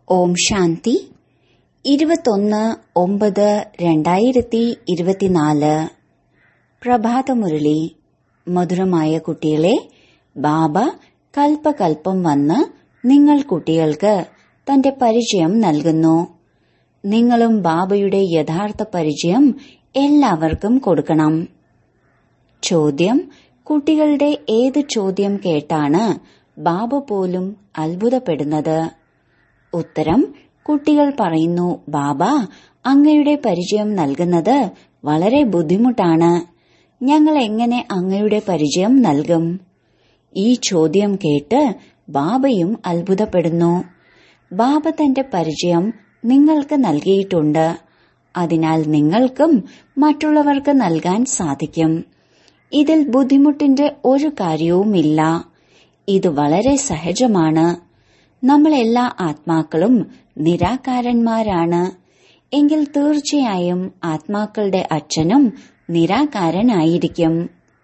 ഓം ശാന്തി ഇരുപത്തൊന്ന് ഒമ്പത് രണ്ടായിരത്തി ഇരുപത്തിനാല് പ്രഭാതമുരളി മധുരമായ കുട്ടികളെ ബാബ കൽപ്പകൽപ്പം വന്ന് നിങ്ങൾ കുട്ടികൾക്ക് തന്റെ പരിചയം നൽകുന്നു നിങ്ങളും ബാബയുടെ യഥാർത്ഥ പരിചയം എല്ലാവർക്കും കൊടുക്കണം ചോദ്യം കുട്ടികളുടെ ഏത് ചോദ്യം കേട്ടാണ് ബാബ പോലും അത്ഭുതപ്പെടുന്നത് ഉത്തരം കുട്ടികൾ പറയുന്നു ബാബ അങ്ങയുടെ പരിചയം നൽകുന്നത് വളരെ ബുദ്ധിമുട്ടാണ് ഞങ്ങൾ എങ്ങനെ അങ്ങയുടെ പരിചയം നൽകും ഈ ചോദ്യം കേട്ട് ബാബയും അത്ഭുതപ്പെടുന്നു ബാബ തന്റെ പരിചയം നിങ്ങൾക്ക് നൽകിയിട്ടുണ്ട് അതിനാൽ നിങ്ങൾക്കും മറ്റുള്ളവർക്ക് നൽകാൻ സാധിക്കും ഇതിൽ ബുദ്ധിമുട്ടിന്റെ ഒരു കാര്യവുമില്ല ഇത് വളരെ സഹജമാണ് നമ്മൾ എല്ലാ ആത്മാക്കളും നിരാകാരന്മാരാണ് എങ്കിൽ തീർച്ചയായും ആത്മാക്കളുടെ അച്ഛനും നിരാകാരനായിരിക്കും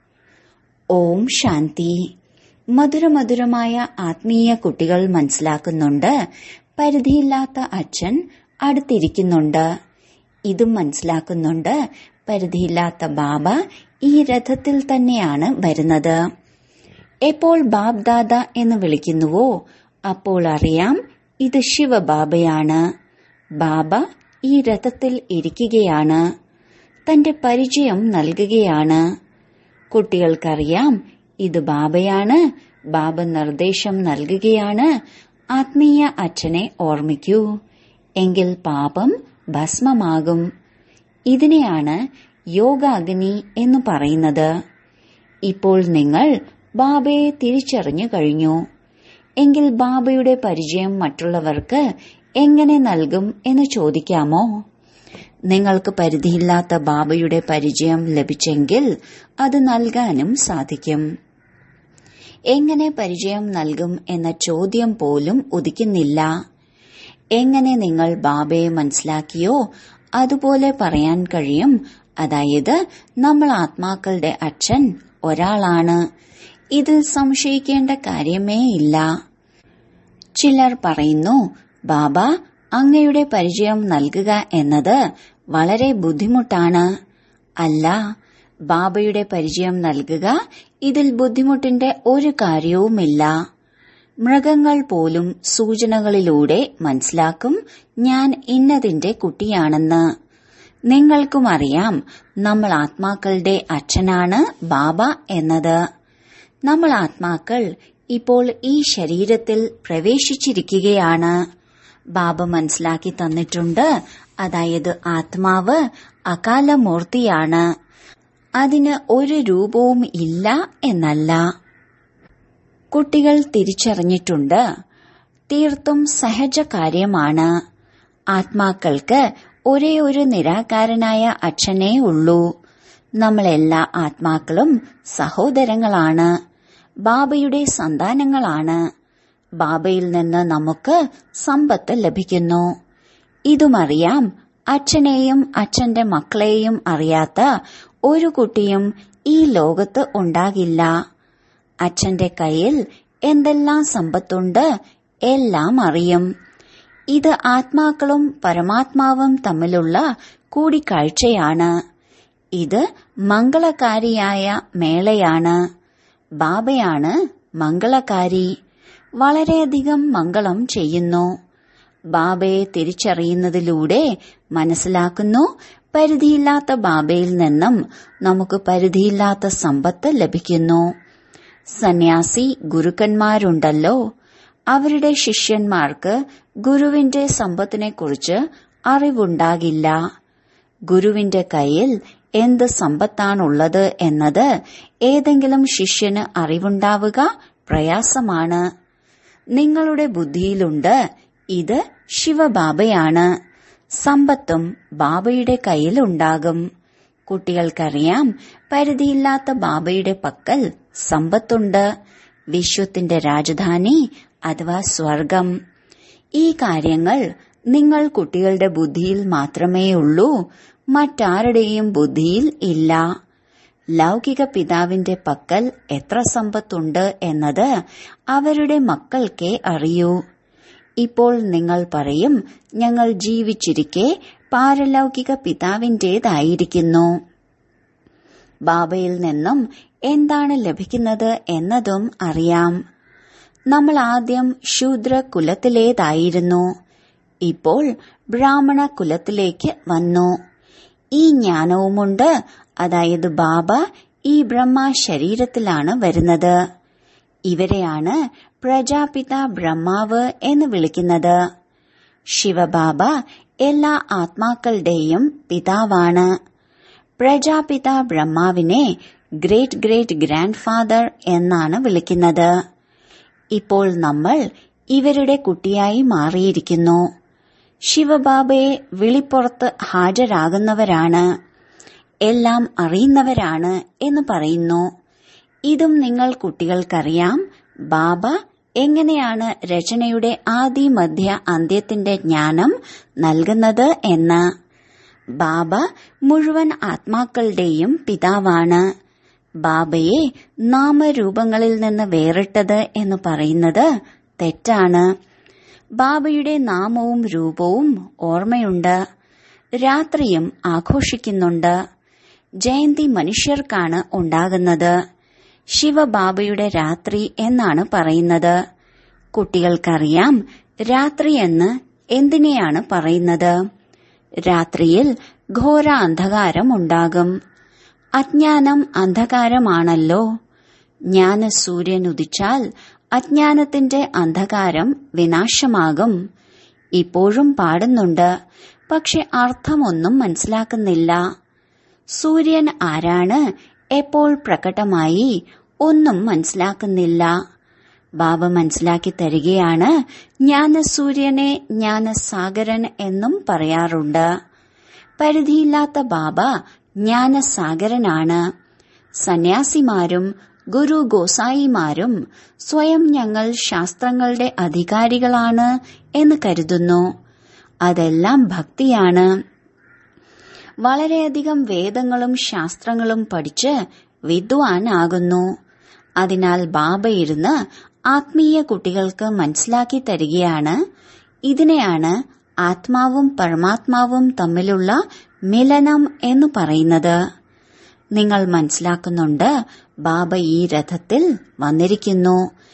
ഓം ശാന്തി മധുരമധുരമായ ആത്മീയ കുട്ടികൾ മനസ്സിലാക്കുന്നുണ്ട് പരിധിയില്ലാത്ത അച്ഛൻ അടുത്തിരിക്കുന്നുണ്ട് ഇതും മനസ്സിലാക്കുന്നുണ്ട് പരിധിയില്ലാത്ത ബാബ ഈ രഥത്തിൽ തന്നെയാണ് വരുന്നത് എപ്പോൾ ബാബ് ദാദ എന്ന് വിളിക്കുന്നുവോ അപ്പോൾ അറിയാം ഇത് ശിവബാബയാണ് ബാബ ഈ രഥത്തിൽ ഇരിക്കുകയാണ് തന്റെ പരിചയം നൽകുകയാണ് കുട്ടികൾക്കറിയാം ഇത് ബാബയാണ് ബാബ നിർദ്ദേശം നൽകുകയാണ് ആത്മീയ അച്ഛനെ ഓർമ്മിക്കൂ എങ്കിൽ പാപം ഭസ്മമാകും ഇതിനെയാണ് യോഗാഗ്നി എന്ന് പറയുന്നത് ഇപ്പോൾ നിങ്ങൾ ബാബയെ തിരിച്ചറിഞ്ഞു കഴിഞ്ഞു എങ്കിൽ ബാബയുടെ പരിചയം മറ്റുള്ളവർക്ക് എങ്ങനെ നൽകും എന്ന് ചോദിക്കാമോ നിങ്ങൾക്ക് പരിധിയില്ലാത്ത ബാബയുടെ പരിചയം ലഭിച്ചെങ്കിൽ അത് നൽകാനും സാധിക്കും എങ്ങനെ പരിചയം നൽകും എന്ന ചോദ്യം പോലും ഉദിക്കുന്നില്ല എങ്ങനെ നിങ്ങൾ ബാബയെ മനസ്സിലാക്കിയോ അതുപോലെ പറയാൻ കഴിയും അതായത് നമ്മൾ ആത്മാക്കളുടെ അച്ഛൻ ഒരാളാണ് ഇതിൽ സംശയിക്കേണ്ട കാര്യമേ ഇല്ല ചിലർ പറയുന്നു ബാബ അങ്ങയുടെ പരിചയം നൽകുക എന്നത് വളരെ ബുദ്ധിമുട്ടാണ് അല്ല ബാബയുടെ പരിചയം നൽകുക ഇതിൽ ബുദ്ധിമുട്ടിന്റെ ഒരു കാര്യവുമില്ല മൃഗങ്ങൾ പോലും സൂചനകളിലൂടെ മനസ്സിലാക്കും ഞാൻ ഇന്നതിന്റെ കുട്ടിയാണെന്ന് നിങ്ങൾക്കും അറിയാം നമ്മൾ ആത്മാക്കളുടെ അച്ഛനാണ് ബാബ എന്നത് നമ്മൾ ആത്മാക്കൾ ഇപ്പോൾ ഈ ശരീരത്തിൽ പ്രവേശിച്ചിരിക്കുകയാണ് ബാബ മനസ്സിലാക്കി തന്നിട്ടുണ്ട് അതായത് ആത്മാവ് അകാലമൂർത്തിയാണ് അതിന് ഒരു രൂപവും ഇല്ല എന്നല്ല കുട്ടികൾ തിരിച്ചറിഞ്ഞിട്ടുണ്ട് തീർത്തും സഹജ കാര്യമാണ് ആത്മാക്കൾക്ക് ഒരേ ഒരു നിരാകാരനായ അച്ഛനേ ഉള്ളൂ നമ്മളെല്ലാ ആത്മാക്കളും സഹോദരങ്ങളാണ് ബാബയുടെ സന്താനങ്ങളാണ് ബാബയിൽ നിന്ന് നമുക്ക് സമ്പത്ത് ലഭിക്കുന്നു ഇതുമറിയാം അച്ഛനെയും അച്ഛന്റെ മക്കളെയും അറിയാത്ത ഒരു കുട്ടിയും ഈ ലോകത്ത് ഉണ്ടാകില്ല അച്ഛന്റെ കയ്യിൽ എന്തെല്ലാം സമ്പത്തുണ്ട് എല്ലാം അറിയും ഇത് ആത്മാക്കളും പരമാത്മാവും തമ്മിലുള്ള കൂടിക്കാഴ്ചയാണ് ഇത് മംഗളകാരിയായ മേളയാണ് ബാബയാണ് മംഗളകാരി വളരെയധികം മംഗളം ചെയ്യുന്നു ബാബയെ തിരിച്ചറിയുന്നതിലൂടെ മനസ്സിലാക്കുന്നു പരിധിയില്ലാത്ത ബാബയിൽ നിന്നും നമുക്ക് പരിധിയില്ലാത്ത സമ്പത്ത് ലഭിക്കുന്നു സന്യാസി ഗുരുക്കന്മാരുണ്ടല്ലോ അവരുടെ ശിഷ്യന്മാർക്ക് ഗുരുവിന്റെ സമ്പത്തിനെക്കുറിച്ച് അറിവുണ്ടാകില്ല ഗുരുവിന്റെ കയ്യിൽ എന്ത് സമ്പത്താണുള്ളത് എന്നത് ഏതെങ്കിലും ശിഷ്യന് അറിവുണ്ടാവുക പ്രയാസമാണ് നിങ്ങളുടെ ബുദ്ധിയിലുണ്ട് ഇത് ശിവബാബയാണ് സമ്പത്തും ബാബയുടെ കയ്യിലുണ്ടാകും കുട്ടികൾക്കറിയാം പരിധിയില്ലാത്ത ബാബയുടെ പക്കൽ സമ്പത്തുണ്ട് വിശ്വത്തിന്റെ രാജധാനി അഥവാ സ്വർഗം ഈ കാര്യങ്ങൾ നിങ്ങൾ കുട്ടികളുടെ ബുദ്ധിയിൽ മാത്രമേയുള്ളൂ മറ്റാരുടെയും ബുദ്ധിയിൽ ഇല്ല ലൗകിക പിതാവിന്റെ പക്കൽ എത്ര സമ്പത്തുണ്ട് എന്നത് അവരുടെ മക്കൾക്കേ അറിയൂ ഇപ്പോൾ നിങ്ങൾ പറയും ഞങ്ങൾ ജീവിച്ചിരിക്കെ പാരലൗകിക പിതാവിന്റേതായിരിക്കുന്നു ബാബയിൽ നിന്നും എന്താണ് ലഭിക്കുന്നത് എന്നതും അറിയാം നമ്മൾ ആദ്യം ശൂദ്ര കുലത്തിലേതായിരുന്നു ഇപ്പോൾ ബ്രാഹ്മണ കുലത്തിലേക്ക് വന്നു ഈ ജ്ഞാനവുമുണ്ട് അതായത് ബാബ ഈ ബ്രഹ്മ ശരീരത്തിലാണ് വരുന്നത് ഇവരെയാണ് പ്രജാപിത ബ്രഹ്മാവ് എന്ന് വിളിക്കുന്നത് ശിവബാബ എല്ലാ ആത്മാക്കളുടെയും പിതാവാണ് പ്രജാപിത ബ്രഹ്മാവിനെ ഗ്രേറ്റ് ഗ്രേറ്റ് ഗ്രാൻഡ് ഫാദർ എന്നാണ് വിളിക്കുന്നത് ഇപ്പോൾ നമ്മൾ ഇവരുടെ കുട്ടിയായി മാറിയിരിക്കുന്നു ശിവബാബയെ വിളിപ്പുറത്ത് ഹാജരാകുന്നവരാണ് എല്ലാം അറിയുന്നവരാണ് എന്ന് പറയുന്നു ഇതും നിങ്ങൾ കുട്ടികൾക്കറിയാം ബാബ എങ്ങനെയാണ് രചനയുടെ ആദി മധ്യ അന്ത്യത്തിന്റെ ജ്ഞാനം നൽകുന്നത് എന്ന് ബാബ മുഴുവൻ ആത്മാക്കളുടെയും പിതാവാണ് ബാബയെ നാമരൂപങ്ങളിൽ നിന്ന് വേറിട്ടത് എന്ന് പറയുന്നത് തെറ്റാണ് ബാബയുടെ നാമവും രൂപവും ഓർമ്മയുണ്ട് രാത്രിയും ആഘോഷിക്കുന്നുണ്ട് ജയന്തി മനുഷ്യർക്കാണ് ഉണ്ടാകുന്നത് ശിവബാബയുടെ രാത്രി എന്നാണ് പറയുന്നത് കുട്ടികൾക്കറിയാം രാത്രി എന്ന് എന്തിനെയാണ് പറയുന്നത് രാത്രിയിൽ ഘോര അന്ധകാരം ഉണ്ടാകും അജ്ഞാനം അന്ധകാരമാണല്ലോ ജ്ഞാന സൂര്യൻ ഉദിച്ചാൽ അജ്ഞാനത്തിന്റെ അന്ധകാരം വിനാശമാകും ഇപ്പോഴും പാടുന്നുണ്ട് പക്ഷെ അർത്ഥമൊന്നും മനസ്സിലാക്കുന്നില്ല സൂര്യൻ ആരാണ് എപ്പോൾ പ്രകടമായി ഒന്നും മനസ്സിലാക്കുന്നില്ല ബാബ മനസ്സിലാക്കി തരികയാണ് ജ്ഞാനസൂര്യനെ ജ്ഞാനസാഗരൻ എന്നും പറയാറുണ്ട് പരിധിയില്ലാത്ത ബാബ ജ്ഞാനസാഗരനാണ് സന്യാസിമാരും ഗുരു ഗോസായിമാരും സ്വയം ഞങ്ങൾ ശാസ്ത്രങ്ങളുടെ അധികാരികളാണ് എന്ന് കരുതുന്നു അതെല്ലാം ഭക്തിയാണ് വളരെയധികം വേദങ്ങളും ശാസ്ത്രങ്ങളും പഠിച്ച് വിദ്വാനാകുന്നു അതിനാൽ ബാബ ഇരുന്ന് ആത്മീയ കുട്ടികൾക്ക് മനസ്സിലാക്കി തരികയാണ് ഇതിനെയാണ് ആത്മാവും പരമാത്മാവും തമ്മിലുള്ള മിലനം എന്ന് പറയുന്നത് നിങ്ങൾ മനസ്സിലാക്കുന്നുണ്ട് ബാബ ഈ രഥത്തിൽ വന്നിരിക്കുന്നു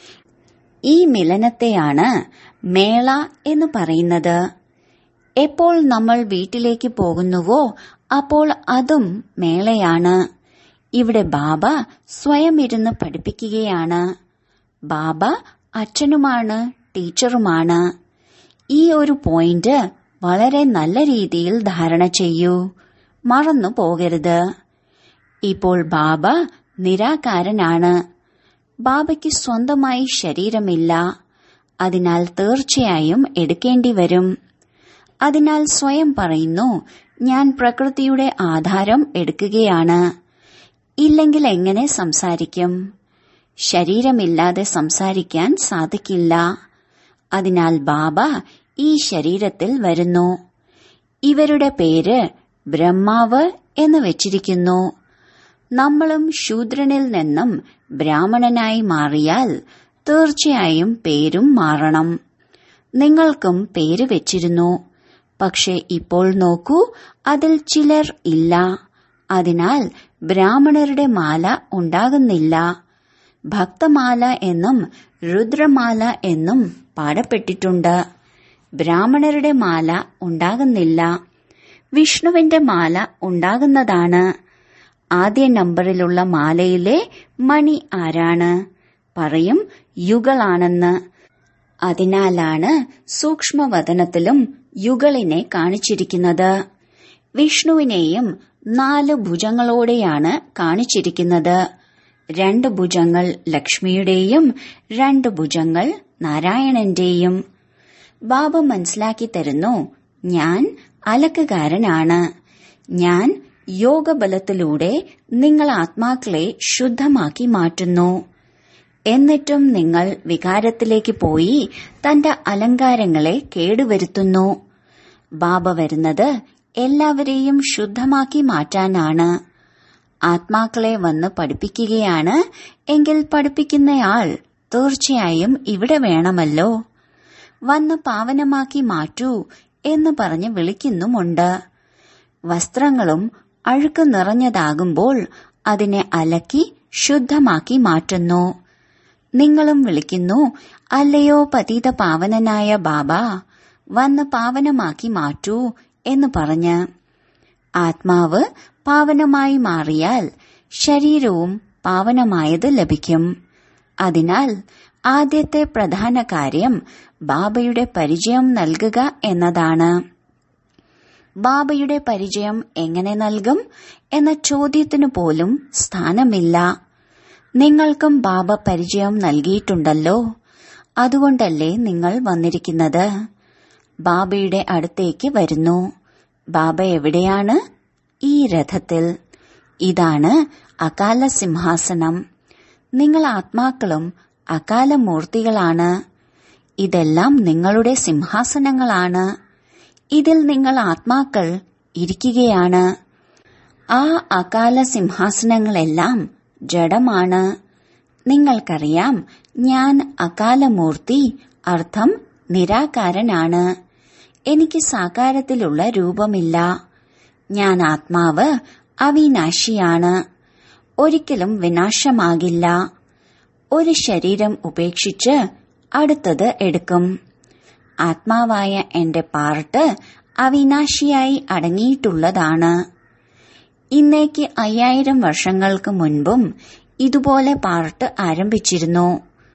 ഈ മിലനത്തെയാണ് മേള എന്ന് പറയുന്നത് എപ്പോൾ നമ്മൾ വീട്ടിലേക്ക് പോകുന്നുവോ അപ്പോൾ അതും മേളയാണ് ഇവിടെ ബാബ സ്വയം ഇരുന്ന് പഠിപ്പിക്കുകയാണ് ബാബ അച്ഛനുമാണ് ടീച്ചറുമാണ് ഈ ഒരു പോയിന്റ് വളരെ നല്ല രീതിയിൽ ധാരണ ചെയ്യൂ മറന്നു പോകരുത് ഇപ്പോൾ ബാബ നിരാകാരനാണ് ബാബയ്ക്ക് സ്വന്തമായി ശരീരമില്ല അതിനാൽ തീർച്ചയായും എടുക്കേണ്ടി വരും അതിനാൽ സ്വയം പറയുന്നു ഞാൻ പ്രകൃതിയുടെ ആധാരം എടുക്കുകയാണ് ഇല്ലെങ്കിൽ എങ്ങനെ സംസാരിക്കും ശരീരമില്ലാതെ സംസാരിക്കാൻ സാധിക്കില്ല അതിനാൽ ബാബ ഈ ശരീരത്തിൽ വരുന്നു ഇവരുടെ പേര് ബ്രഹ്മാവ് എന്ന് വെച്ചിരിക്കുന്നു നമ്മളും ശൂദ്രനിൽ നിന്നും ബ്രാഹ്മണനായി മാറിയാൽ തീർച്ചയായും പേരും മാറണം നിങ്ങൾക്കും പേര് വെച്ചിരുന്നു പക്ഷെ ഇപ്പോൾ നോക്കൂ അതിൽ ചിലർ ഇല്ല അതിനാൽ ബ്രാഹ്മണരുടെ മാല ഉണ്ടാകുന്നില്ല ഭക്തമാല എന്നും രുദ്രമാല എന്നും പാടപ്പെട്ടിട്ടുണ്ട് ബ്രാഹ്മണരുടെ മാല ഉണ്ടാകുന്നില്ല വിഷ്ണുവിന്റെ മാല ഉണ്ടാകുന്നതാണ് ആദ്യ നമ്പറിലുള്ള മാലയിലെ മണി ആരാണ് പറയും യുഗളാണെന്ന് അതിനാലാണ് സൂക്ഷ്മവതനത്തിലും യുഗളിനെ കാണിച്ചിരിക്കുന്നത് വിഷ്ണുവിനെയും നാല് ഭുജങ്ങളോടെയാണ് കാണിച്ചിരിക്കുന്നത് രണ്ട് ഭുജങ്ങൾ ലക്ഷ്മിയുടെയും രണ്ട് ഭുജങ്ങൾ നാരായണന്റെയും ബാബ മനസ്സിലാക്കി തരുന്നു ഞാൻ അലക്കുകാരനാണ് ഞാൻ യോഗബലത്തിലൂടെ നിങ്ങൾ ആത്മാക്കളെ ശുദ്ധമാക്കി മാറ്റുന്നു എന്നിട്ടും നിങ്ങൾ വികാരത്തിലേക്ക് പോയി തന്റെ അലങ്കാരങ്ങളെ കേടുവരുത്തുന്നു ബാബ വരുന്നത് എല്ലാവരെയും ശുദ്ധമാക്കി മാറ്റാനാണ് ആത്മാക്കളെ വന്ന് പഠിപ്പിക്കുകയാണ് എങ്കിൽ പഠിപ്പിക്കുന്നയാൾ തീർച്ചയായും ഇവിടെ വേണമല്ലോ വന്ന് പാവനമാക്കി മാറ്റൂ എന്ന് പറഞ്ഞ് വിളിക്കുന്നുമുണ്ട് വസ്ത്രങ്ങളും അഴുക്ക് നിറഞ്ഞതാകുമ്പോൾ അതിനെ അലക്കി ശുദ്ധമാക്കി മാറ്റുന്നു നിങ്ങളും വിളിക്കുന്നു അല്ലയോ പതീത പാവനനായ ബാബ വന്ന് പാവനമാക്കി മാറ്റൂ എന്ന് പറഞ്ഞ് ആത്മാവ് പാവനമായി മാറിയാൽ ശരീരവും പാവനമായത് ലഭിക്കും അതിനാൽ ആദ്യത്തെ പ്രധാന കാര്യം ബാബയുടെ പരിചയം നൽകുക എന്നതാണ് ബാബയുടെ പരിചയം എങ്ങനെ നൽകും എന്ന ചോദ്യത്തിനു പോലും സ്ഥാനമില്ല നിങ്ങൾക്കും ബാബ പരിചയം നൽകിയിട്ടുണ്ടല്ലോ അതുകൊണ്ടല്ലേ നിങ്ങൾ വന്നിരിക്കുന്നത് ബാബയുടെ അടുത്തേക്ക് വരുന്നു ബാബ എവിടെയാണ് ഈ രഥത്തിൽ ഇതാണ് അകാല സിംഹാസനം നിങ്ങൾ ആത്മാക്കളും അകാല മൂർത്തികളാണ് ഇതെല്ലാം നിങ്ങളുടെ സിംഹാസനങ്ങളാണ് ഇതിൽ നിങ്ങൾ ആത്മാക്കൾ ഇരിക്കുകയാണ് ആ അകാല സിംഹാസനങ്ങളെല്ലാം ജഡമാണ് നിങ്ങൾക്കറിയാം ഞാൻ അകാലമൂർത്തി അർത്ഥം നിരാകാരനാണ് എനിക്ക് സാകാരത്തിലുള്ള രൂപമില്ല ഞാൻ ആത്മാവ് അവിനാശിയാണ് ഒരിക്കലും വിനാശമാകില്ല ഒരു ശരീരം ഉപേക്ഷിച്ച് അടുത്തത് എടുക്കും ആത്മാവായ എന്റെ പാർട്ട് അവിനാശിയായി അടങ്ങിയിട്ടുള്ളതാണ് ഇന്നേക്ക് അയ്യായിരം വർഷങ്ങൾക്ക് മുൻപും ഇതുപോലെ പാർട്ട് ആരംഭിച്ചിരുന്നു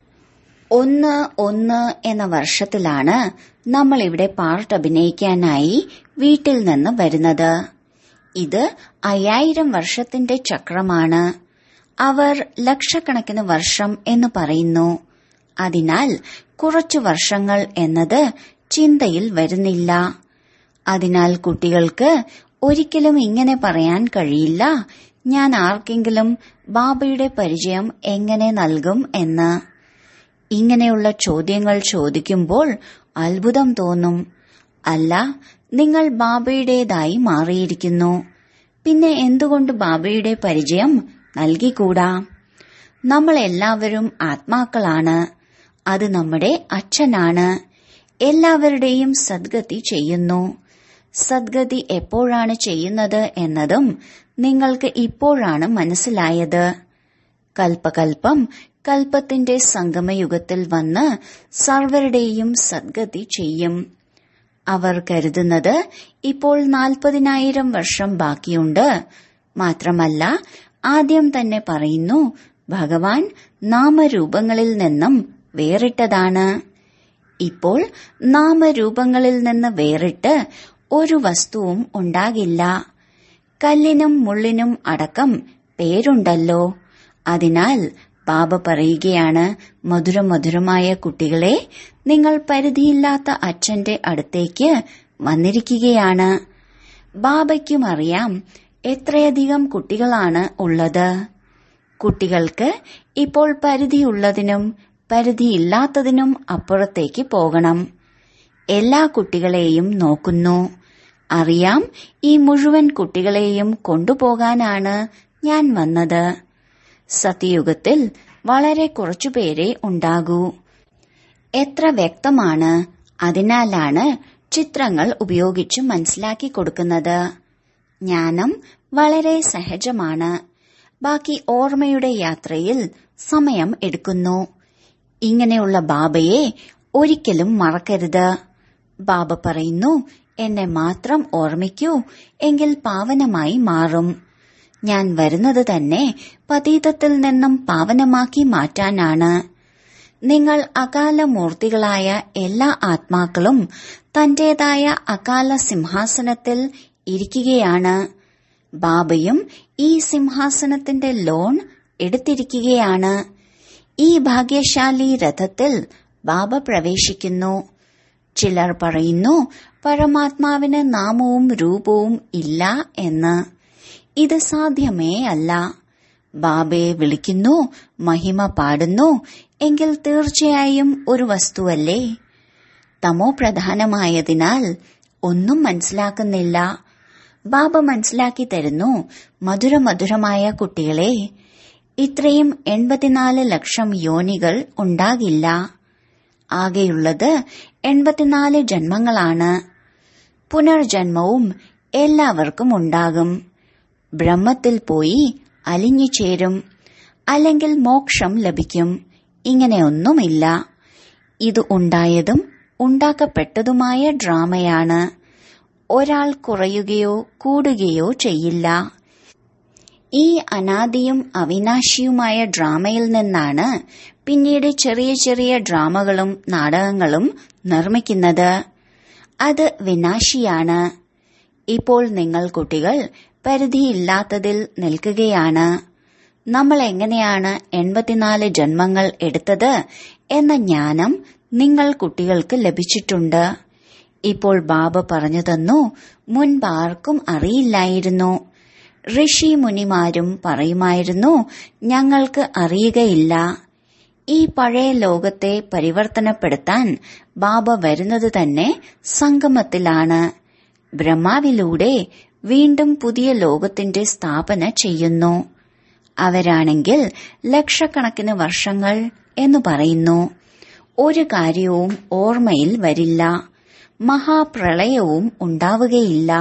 ഒന്ന് ഒന്ന് എന്ന വർഷത്തിലാണ് നമ്മൾ ഇവിടെ പാർട്ട് അഭിനയിക്കാനായി വീട്ടിൽ നിന്ന് വരുന്നത് ഇത് അയ്യായിരം വർഷത്തിന്റെ ചക്രമാണ് അവർ ലക്ഷക്കണക്കിന് വർഷം എന്ന് പറയുന്നു അതിനാൽ കുറച്ചു വർഷങ്ങൾ എന്നത് ചിന്തയിൽ വരുന്നില്ല അതിനാൽ കുട്ടികൾക്ക് ഒരിക്കലും ഇങ്ങനെ പറയാൻ കഴിയില്ല ഞാൻ ആർക്കെങ്കിലും ബാബയുടെ പരിചയം എങ്ങനെ നൽകും എന്ന് ഇങ്ങനെയുള്ള ചോദ്യങ്ങൾ ചോദിക്കുമ്പോൾ അത്ഭുതം തോന്നും അല്ല നിങ്ങൾ ബാബയുടേതായി മാറിയിരിക്കുന്നു പിന്നെ എന്തുകൊണ്ട് ബാബയുടെ പരിചയം നൽകിക്കൂടാ നമ്മൾ എല്ലാവരും ആത്മാക്കളാണ് അത് നമ്മുടെ അച്ഛനാണ് എല്ലാവരുടെയും സദ്ഗതി ചെയ്യുന്നു സദ്ഗതി എപ്പോഴാണ് ചെയ്യുന്നത് എന്നതും നിങ്ങൾക്ക് ഇപ്പോഴാണ് മനസ്സിലായത് കൽപ്പകൽപ്പം കൽപ്പത്തിന്റെ സംഗമയുഗത്തിൽ വന്ന് സർവരുടെയും സദ്ഗതി ചെയ്യും അവർ കരുതുന്നത് ഇപ്പോൾ നാൽപ്പതിനായിരം വർഷം ബാക്കിയുണ്ട് മാത്രമല്ല ആദ്യം തന്നെ പറയുന്നു ഭഗവാൻ നാമരൂപങ്ങളിൽ നിന്നും വേറിട്ടതാണ് ഇപ്പോൾ നാമരൂപങ്ങളിൽ നിന്ന് വേറിട്ട് ഒരു വസ്തുവും ഉണ്ടാകില്ല കല്ലിനും മുള്ളിനും അടക്കം പേരുണ്ടല്ലോ അതിനാൽ ബാബ പറയുകയാണ് മധുരമധുരമായ കുട്ടികളെ നിങ്ങൾ പരിധിയില്ലാത്ത അച്ഛന്റെ അടുത്തേക്ക് വന്നിരിക്കുകയാണ് ബാബയ്ക്കും അറിയാം എത്രയധികം കുട്ടികളാണ് ഉള്ളത് കുട്ടികൾക്ക് ഇപ്പോൾ പരിധിയുള്ളതിനും പരിധിയില്ലാത്തതിനും അപ്പുറത്തേക്ക് പോകണം എല്ലാ കുട്ടികളെയും നോക്കുന്നു അറിയാം ഈ മുഴുവൻ കുട്ടികളെയും കൊണ്ടുപോകാനാണ് ഞാൻ വന്നത് സത്യയുഗത്തിൽ വളരെ കുറച്ചുപേരെ ഉണ്ടാകൂ എത്ര വ്യക്തമാണ് അതിനാലാണ് ചിത്രങ്ങൾ ഉപയോഗിച്ച് മനസ്സിലാക്കി കൊടുക്കുന്നത് ജ്ഞാനം വളരെ സഹജമാണ് ബാക്കി ഓർമ്മയുടെ യാത്രയിൽ സമയം എടുക്കുന്നു ഇങ്ങനെയുള്ള ബാബയെ ഒരിക്കലും മറക്കരുത് ബാബ പറയുന്നു എന്നെ മാത്രം ഓർമ്മിക്കൂ എങ്കിൽ പാവനമായി മാറും ഞാൻ വരുന്നത് തന്നെ പതീതത്തിൽ നിന്നും പാവനമാക്കി മാറ്റാനാണ് നിങ്ങൾ അകാല മൂർത്തികളായ എല്ലാ ആത്മാക്കളും തന്റേതായ അകാല സിംഹാസനത്തിൽ ഇരിക്കുകയാണ് ബാബയും ഈ സിംഹാസനത്തിന്റെ ലോൺ എടുത്തിരിക്കുകയാണ് ഈ ഭാഗ്യശാലി രഥത്തിൽ ബാബ പ്രവേശിക്കുന്നു ചിലർ പറയുന്നു പരമാത്മാവിന് നാമവും രൂപവും ഇല്ല എന്ന് ഇത് സാധ്യമേ അല്ല ബാബയെ വിളിക്കുന്നു മഹിമ പാടുന്നു എങ്കിൽ തീർച്ചയായും ഒരു വസ്തുവല്ലേ തമോ പ്രധാനമായതിനാൽ ഒന്നും മനസ്സിലാക്കുന്നില്ല ബാബ മനസ്സിലാക്കി തരുന്നു മധുരമധുരമായ കുട്ടികളെ ഇത്രയും എൺപത്തിനാല് ലക്ഷം യോനികൾ ഉണ്ടാകില്ല ആകെയുള്ളത് എൺപത്തിനാല് ജന്മങ്ങളാണ് പുനർജന്മവും എല്ലാവർക്കും ഉണ്ടാകും ബ്രഹ്മത്തിൽ പോയി അലിഞ്ഞു ചേരും അല്ലെങ്കിൽ മോക്ഷം ലഭിക്കും ഇങ്ങനെയൊന്നുമില്ല ഇത് ഉണ്ടായതും ഉണ്ടാക്കപ്പെട്ടതുമായ ഡ്രാമയാണ് ഒരാൾ കുറയുകയോ കൂടുകയോ ചെയ്യില്ല ഈ അനാദിയും അവിനാശിയുമായ ഡ്രാമയിൽ നിന്നാണ് പിന്നീട് ചെറിയ ചെറിയ ഡ്രാമകളും നാടകങ്ങളും നിർമ്മിക്കുന്നത് അത് വിനാശിയാണ് ഇപ്പോൾ നിങ്ങൾ കുട്ടികൾ പരിധിയില്ലാത്തതിൽ നിൽക്കുകയാണ് നമ്മൾ എങ്ങനെയാണ് എൺപത്തിനാല് ജന്മങ്ങൾ എടുത്തത് എന്ന ജ്ഞാനം നിങ്ങൾ കുട്ടികൾക്ക് ലഭിച്ചിട്ടുണ്ട് ഇപ്പോൾ ബാബ പറഞ്ഞു തന്നു മുൻപ് ആർക്കും അറിയില്ലായിരുന്നു ഋഷി മുനിമാരും പറയുമായിരുന്നു ഞങ്ങൾക്ക് അറിയുകയില്ല ഈ പഴയ ലോകത്തെ പരിവർത്തനപ്പെടുത്താൻ ബാബ വരുന്നത് തന്നെ സംഗമത്തിലാണ് ബ്രഹ്മാവിലൂടെ വീണ്ടും പുതിയ ലോകത്തിന്റെ സ്ഥാപന ചെയ്യുന്നു അവരാണെങ്കിൽ ലക്ഷക്കണക്കിന് വർഷങ്ങൾ എന്ന് പറയുന്നു ഒരു കാര്യവും ഓർമ്മയിൽ വരില്ല മഹാപ്രളയവും ഉണ്ടാവുകയില്ല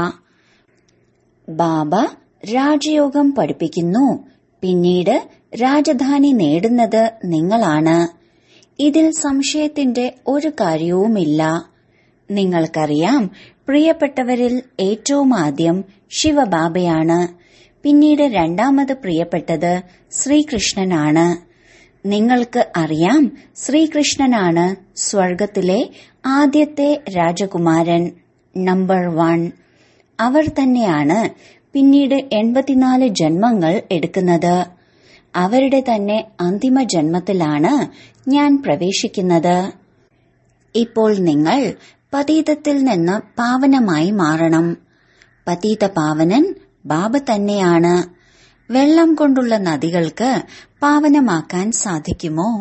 ബാബ രാജയോഗം പഠിപ്പിക്കുന്നു പിന്നീട് രാജധാനി നേടുന്നത് നിങ്ങളാണ് ഇതിൽ സംശയത്തിന്റെ ഒരു കാര്യവുമില്ല നിങ്ങൾക്കറിയാം പ്രിയപ്പെട്ടവരിൽ ഏറ്റവും ആദ്യം ശിവബാബയാണ് പിന്നീട് രണ്ടാമത് പ്രിയപ്പെട്ടത് ശ്രീകൃഷ്ണനാണ് നിങ്ങൾക്ക് അറിയാം ശ്രീകൃഷ്ണനാണ് സ്വർഗത്തിലെ ആദ്യത്തെ രാജകുമാരൻ നമ്പർ വൺ അവർ തന്നെയാണ് പിന്നീട് എൺപത്തിനാല് ജന്മങ്ങൾ എടുക്കുന്നത് അവരുടെ തന്നെ അന്തിമ ജന്മത്തിലാണ് ഞാൻ പ്രവേശിക്കുന്നത് ഇപ്പോൾ നിങ്ങൾ പതീതത്തിൽ നിന്ന് പാവനമായി മാറണം പതീത പാവനൻ ബാബ തന്നെയാണ് വെള്ളം കൊണ്ടുള്ള നദികൾക്ക് പാവനമാക്കാൻ സാധിക്കുമോ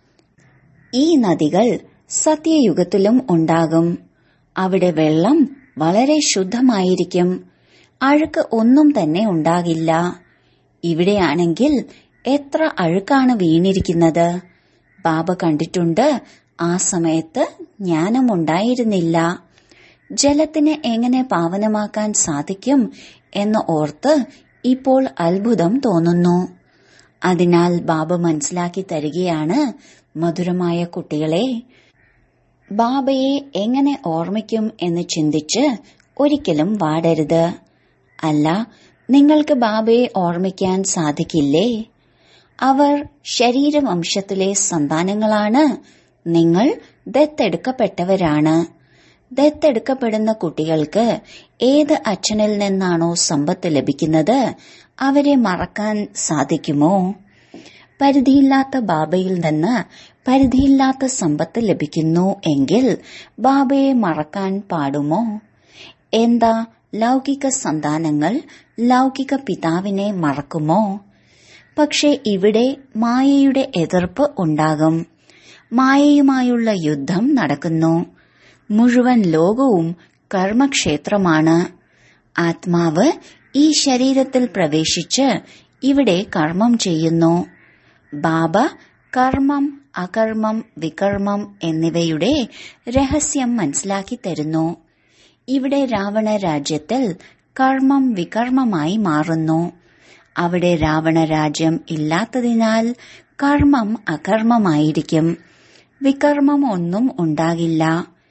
ഈ നദികൾ സത്യയുഗത്തിലും ഉണ്ടാകും അവിടെ വെള്ളം വളരെ ശുദ്ധമായിരിക്കും അഴുക്ക് ഒന്നും തന്നെ ഉണ്ടാകില്ല ഇവിടെയാണെങ്കിൽ എത്ര അഴുക്കാണ് വീണിരിക്കുന്നത് ബാബ കണ്ടിട്ടുണ്ട് ആ സമയത്ത് ജ്ഞാനമുണ്ടായിരുന്നില്ല ജലത്തിന് എങ്ങനെ പാവനമാക്കാൻ സാധിക്കും എന്ന് ഓർത്ത് ഇപ്പോൾ അത്ഭുതം തോന്നുന്നു അതിനാൽ ബാബ മനസ്സിലാക്കി തരികയാണ് മധുരമായ കുട്ടികളെ ബാബയെ എങ്ങനെ ഓർമ്മിക്കും എന്ന് ചിന്തിച്ച് ഒരിക്കലും വാടരുത് അല്ല നിങ്ങൾക്ക് ബാബയെ ഓർമ്മിക്കാൻ സാധിക്കില്ലേ അവർ ശരീരവംശത്തിലെ സന്താനങ്ങളാണ് നിങ്ങൾ ദത്തെടുക്കപ്പെട്ടവരാണ് ദത്തെടുക്കപ്പെടുന്ന കുട്ടികൾക്ക് ഏത് അച്ഛനിൽ നിന്നാണോ സമ്പത്ത് ലഭിക്കുന്നത് അവരെ മറക്കാൻ സാധിക്കുമോ പരിധിയില്ലാത്ത ബാബയിൽ നിന്ന് പരിധിയില്ലാത്ത സമ്പത്ത് ലഭിക്കുന്നു എങ്കിൽ ബാബയെ മറക്കാൻ പാടുമോ എന്താ ലൗകിക സന്താനങ്ങൾ ലൗകിക പിതാവിനെ മറക്കുമോ പക്ഷെ ഇവിടെ മായയുടെ എതിർപ്പ് ഉണ്ടാകും മായയുമായുള്ള യുദ്ധം നടക്കുന്നു മുഴുവൻ ലോകവും കർമ്മക്ഷേത്രമാണ് ആത്മാവ് ഈ ശരീരത്തിൽ പ്രവേശിച്ച് ഇവിടെ കർമ്മം ചെയ്യുന്നു ബാബ കർമ്മം അകർമ്മം വികർമ്മം എന്നിവയുടെ രഹസ്യം മനസ്സിലാക്കി തരുന്നു ഇവിടെ രാവണ രാജ്യത്തിൽ കർമ്മം വികർമ്മമായി മാറുന്നു അവിടെ രാവണ രാജ്യം ഇല്ലാത്തതിനാൽ കർമ്മം അകർമ്മമായിരിക്കും വികർമ്മം ഒന്നും ഉണ്ടാകില്ല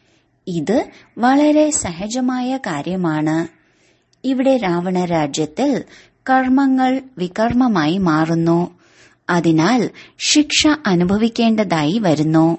ഇത് വളരെ സഹജമായ കാര്യമാണ് ഇവിടെ രാവണ രാജ്യത്തിൽ കർമ്മങ്ങൾ വികർമ്മമായി മാറുന്നു അതിനാൽ ശിക്ഷ അനുഭവിക്കേണ്ടതായി വരുന്നു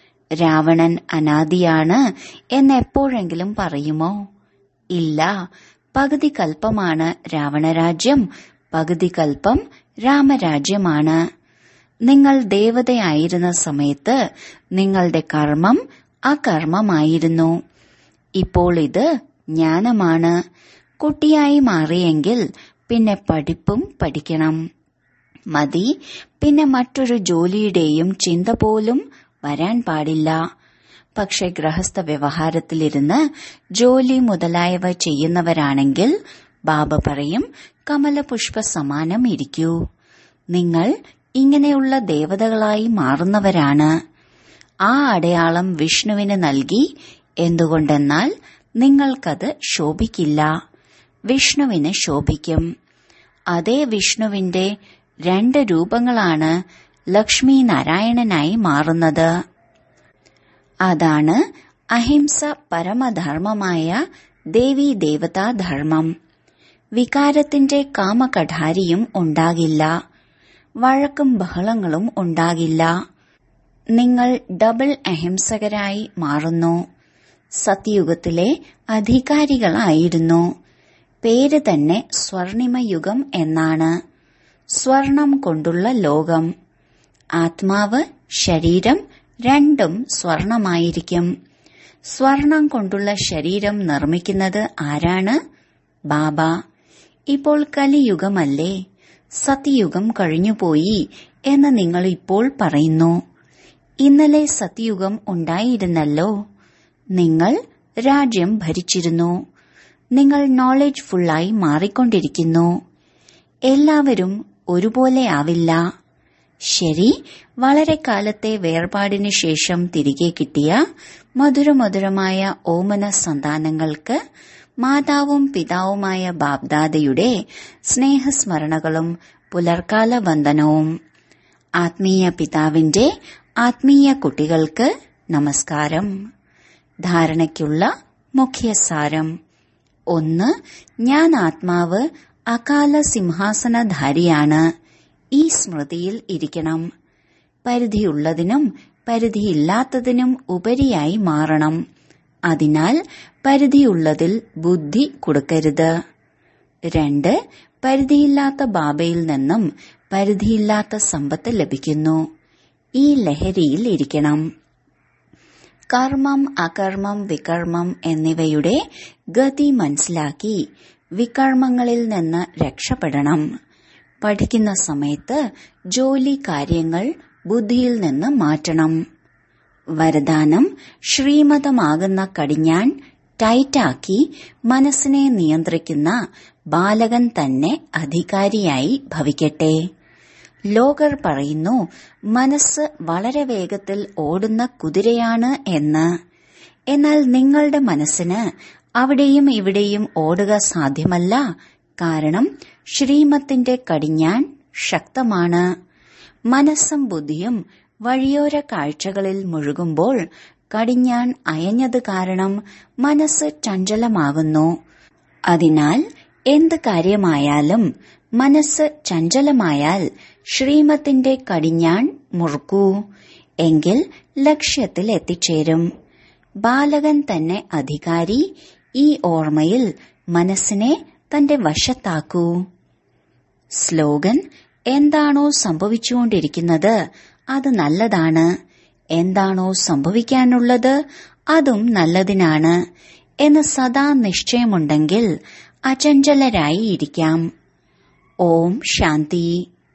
രാവണൻ അനാദിയാണ് എന്ന് എപ്പോഴെങ്കിലും പറയുമോ ഇല്ല പകുതി കൽപ്പമാണ് രാവണരാജ്യം പകുതി കൽപ്പം രാമരാജ്യമാണ് നിങ്ങൾ ദേവതയായിരുന്ന സമയത്ത് നിങ്ങളുടെ കർമ്മം അകർമ്മമായിരുന്നു ഇപ്പോൾ ഇത് ജ്ഞാനമാണ് കുട്ടിയായി മാറിയെങ്കിൽ പിന്നെ പഠിപ്പും പഠിക്കണം മതി പിന്നെ മറ്റൊരു ജോലിയുടെയും ചിന്ത പോലും വരാൻ പാടില്ല പക്ഷെ ഗൃഹസ്ഥ വ്യവഹാരത്തിലിരുന്ന് ജോലി മുതലായവ ചെയ്യുന്നവരാണെങ്കിൽ ബാബ പറയും കമലപുഷ്പ സമാനം ഇരിക്കൂ നിങ്ങൾ ഇങ്ങനെയുള്ള ദേവതകളായി മാറുന്നവരാണ് ആ അടയാളം വിഷ്ണുവിന് നൽകി എന്തുകൊണ്ടെന്നാൽ നിങ്ങൾക്കത് ശോഭിക്കില്ല വിഷ്ണുവിന് ശോഭിക്കും അതേ വിഷ്ണുവിന്റെ രണ്ട് രൂപങ്ങളാണ് ലക്ഷ്മി നാരായണനായി മാറുന്നത് അതാണ് അഹിംസ പരമധർമ്മമായ ദേവീ ദേവതാ ധർമ്മം വികാരത്തിന്റെ കാമകഠാരിയും ഉണ്ടാകില്ല വഴക്കും ബഹളങ്ങളും ഉണ്ടാകില്ല നിങ്ങൾ ഡബിൾ അഹിംസകരായി മാറുന്നു സത്യയുഗത്തിലെ അധികാരികളായിരുന്നു പേര് തന്നെ സ്വർണിമയുഗം എന്നാണ് സ്വർണം കൊണ്ടുള്ള ലോകം ആത്മാവ് ശരീരം രണ്ടും സ്വർണമായിരിക്കും സ്വർണം കൊണ്ടുള്ള ശരീരം നിർമ്മിക്കുന്നത് ആരാണ് ബാബ ഇപ്പോൾ കലിയുഗമല്ലേ സത്യയുഗം കഴിഞ്ഞുപോയി എന്ന് നിങ്ങൾ ഇപ്പോൾ പറയുന്നു ഇന്നലെ സത്യയുഗം ഉണ്ടായിരുന്നല്ലോ നിങ്ങൾ രാജ്യം ഭരിച്ചിരുന്നു നിങ്ങൾ നോളജ് ഫുള്ളായി മാറിക്കൊണ്ടിരിക്കുന്നു എല്ലാവരും ഒരുപോലെ ആവില്ല ശരി വളരെ കാലത്തെ വേർപാടിനു ശേഷം തിരികെ കിട്ടിയ മധുരമധുരമായ ഓമന സന്താനങ്ങൾക്ക് മാതാവും പിതാവുമായ ബാബ്ദാദയുടെ സ്നേഹസ്മരണകളും പുലർക്കാല വന്ദനവും ആത്മീയ പിതാവിന്റെ ആത്മീയ കുട്ടികൾക്ക് നമസ്കാരം ധാരണയ്ക്കുള്ള മുഖ്യസാരം ഒന്ന് ഞാൻ ആത്മാവ് അകാല സിംഹാസനധാരിയാണ് ഈ സ്മൃതിയിൽ ഇരിക്കണം പരിധിയുള്ളതിനും പരിധിയില്ലാത്തതിനും ഉപരിയായി മാറണം അതിനാൽ പരിധിയുള്ളതിൽ ബുദ്ധി കൊടുക്കരുത് രണ്ട് പരിധിയില്ലാത്ത ബാബയിൽ നിന്നും പരിധിയില്ലാത്ത സമ്പത്ത് ലഭിക്കുന്നു ഈ ലഹരിയിൽ ഇരിക്കണം കർമ്മം അകർമ്മം വികർമ്മം എന്നിവയുടെ ഗതി മനസ്സിലാക്കി വികർമ്മങ്ങളിൽ നിന്ന് രക്ഷപ്പെടണം പഠിക്കുന്ന സമയത്ത് ജോലി കാര്യങ്ങൾ ബുദ്ധിയിൽ നിന്ന് മാറ്റണം വരദാനം ശ്രീമതമാകുന്ന കടിഞ്ഞാൻ ടൈറ്റാക്കി മനസ്സിനെ നിയന്ത്രിക്കുന്ന ബാലകൻ തന്നെ അധികാരിയായി ഭവിക്കട്ടെ ലോകർ പറയുന്നു മനസ്സ് വളരെ വേഗത്തിൽ ഓടുന്ന കുതിരയാണ് എന്ന് എന്നാൽ നിങ്ങളുടെ മനസ്സിന് അവിടെയും ഇവിടെയും ഓടുക സാധ്യമല്ല കാരണം ശ്രീമത്തിന്റെ കടിഞ്ഞാൻ ശക്തമാണ് മനസ്സും ബുദ്ധിയും വഴിയോര കാഴ്ചകളിൽ മുഴുകുമ്പോൾ കടിഞ്ഞാൻ അയഞ്ഞത് കാരണം മനസ്സ് ചഞ്ചലമാകുന്നു അതിനാൽ എന്ത് കാര്യമായാലും മനസ്സ് ചഞ്ചലമായാൽ ശ്രീമത്തിന്റെ കടിഞ്ഞാൺ മുറുക്കൂ എങ്കിൽ ലക്ഷ്യത്തിൽ എത്തിച്ചേരും ബാലകൻ തന്നെ അധികാരി ഈ ഓർമ്മയിൽ മനസ്സിനെ തന്റെ വശത്താക്കൂ സ്ലോഗൻ എന്താണോ സംഭവിച്ചുകൊണ്ടിരിക്കുന്നത് അത് നല്ലതാണ് എന്താണോ സംഭവിക്കാനുള്ളത് അതും നല്ലതിനാണ് എന്ന് സദാ നിശ്ചയമുണ്ടെങ്കിൽ അചഞ്ചലരായി ഇരിക്കാം ഓം ശാന്തി